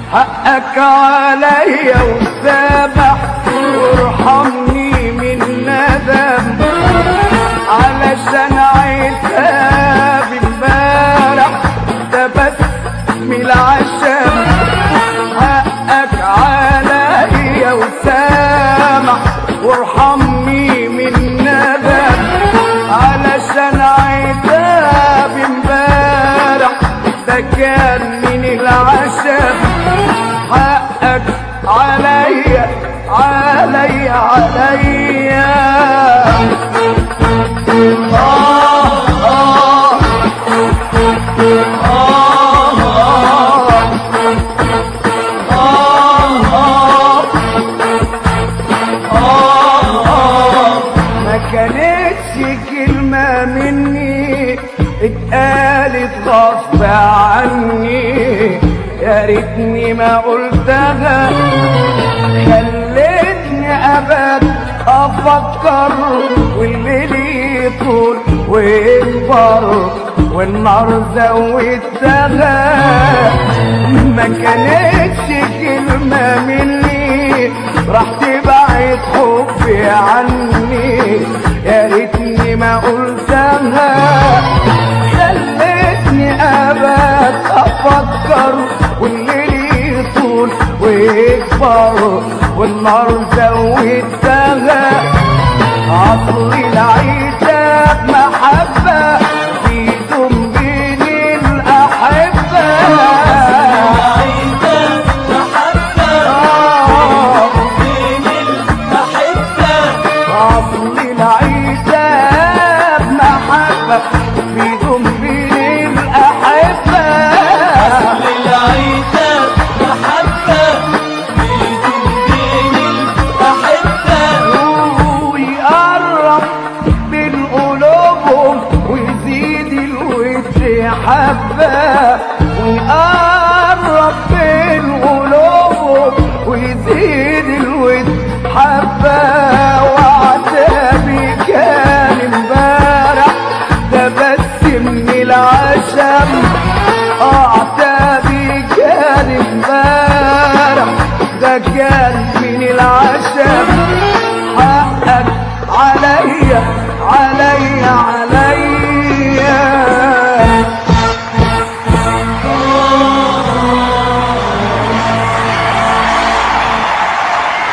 حقك عليا وسامح وارحمني من ندم علشان عتاب امبارح ده بس من العشم حقك عليا وسامح وارحمني من ندم علشان عتاب امبارح ده كان من العشم حقك عليا عليا عليا آه آه ما كانتش كلمة مني اتقالت غصب عني يا ريتني ما قلتها خلتني ابد افكر والليل يطول ويكبر والنار زودتها ما كانتش كلمة مني راح تبعد حبي عني يا ريتني ما قلتها خلتني ابد افكر والليل يطول ويكبر والنار زودتها اصل العتاب محبه في بين الاحبه آه. أصل العتاب محبة في بين الأحبة ويقرب بين قلوبهم ويزيد الود حبة ويقرب بين قلوبهم ويزيد الود حبة وعتابي كان امبارح ده بس من العشم عتابي كان امبارح ده كان من العشم حقك عليا عليا عليا